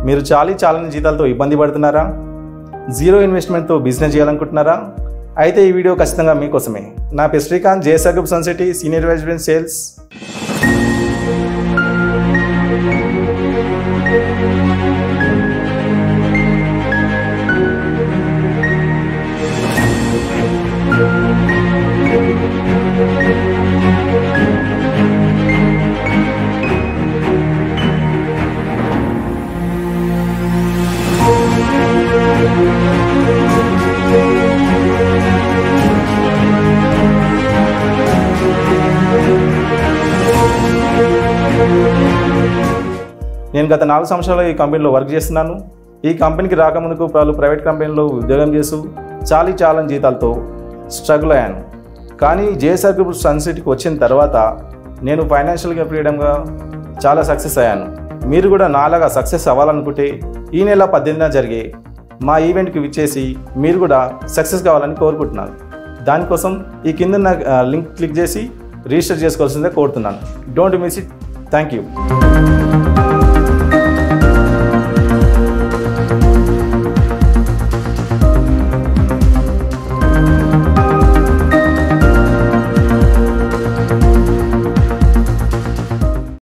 మీరు చాలీ చాలని జీతాలతో ఇబ్బంది పడుతున్నారా జీరో ఇన్వెస్ట్మెంట్తో బిజినెస్ చేయాలనుకుంటున్నారా అయితే ఈ వీడియో ఖచ్చితంగా మీకోసమే నా పేరు Srikanth JSR group Suncity senior vice president sales నేను గత నాలుగు సంవత్సరాలు ఈ కంపెనీలో వర్క్ చేస్తున్నాను ఈ కంపెనీకి రాకముందుకు వాళ్ళు ప్రైవేట్ కంపెనీలో ఉద్యోగం చేస్తూ చాలీ చాలని జీతాలతో స్ట్రగుల్ అయ్యాను కానీ జేఎస్ఆర్ గ్రూప్ సన్సిటీకి వచ్చిన తర్వాత నేను ఫైనాన్షియల్గా ఫ్రీడమ్గా చాలా సక్సెస్ అయ్యాను మీరు కూడా నాలాగా సక్సెస్ అవ్వాలనుకుంటే ఈ నెల పద్దెనిమిదిన జరిగే మా ఈవెంట్కి విచ్చేసి మీరు కూడా సక్సెస్ కావాలని కోరుకుంటున్నాను దానికోసం ఈ కింద లింక్ క్లిక్ చేసి రిజిస్టర్ చేసుకోవాల్సిందే కోరుతున్నాను don't miss it thank you